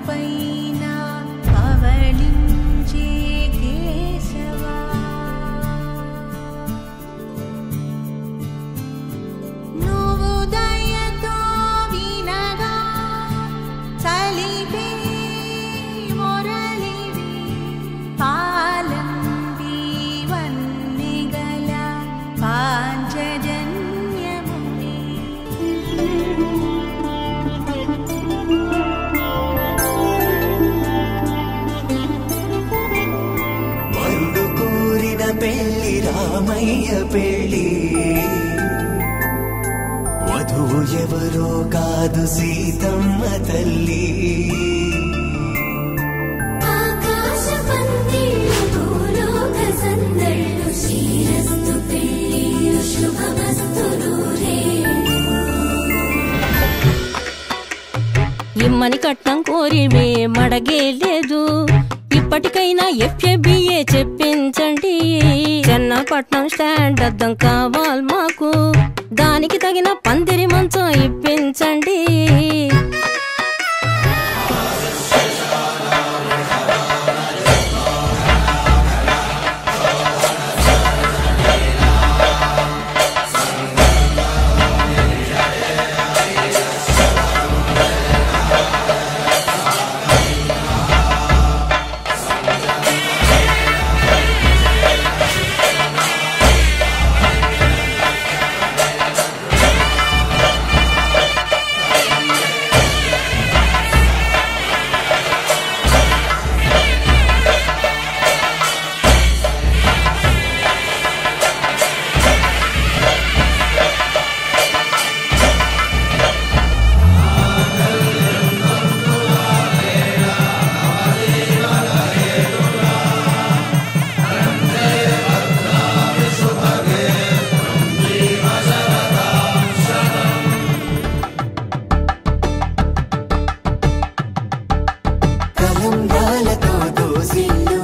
పైన పవళించే కేశవా నువ్వు దయతో వినగా చలిపే మొరలివి పాలంబి వన్నెగల పాంచజన్యముని వరుడు కోరిన పెళ్లి రామయ్య పెళ్లి వధువు ఎవరో కాదు సీతమ్మ తల్లి ఆకాశ పందిళ్ళు భూలోక సందళ్ళు శ్రీరస్తు పెళ్ళిళ్ళు శుభమస్తు నూరే ఇమ్మని కట్నం కోరి మే మడగే లేదు ఇప్పటికైనా ఎఫ్ఏబిఏ చెప్పించండి చెన్నపట్నం స్టాండ్ అద్దం కావాలి మాకు దానికి తగిన పందిరి మంచం ఇప్పించండి కలంబ్రాలతో దోసిల్లు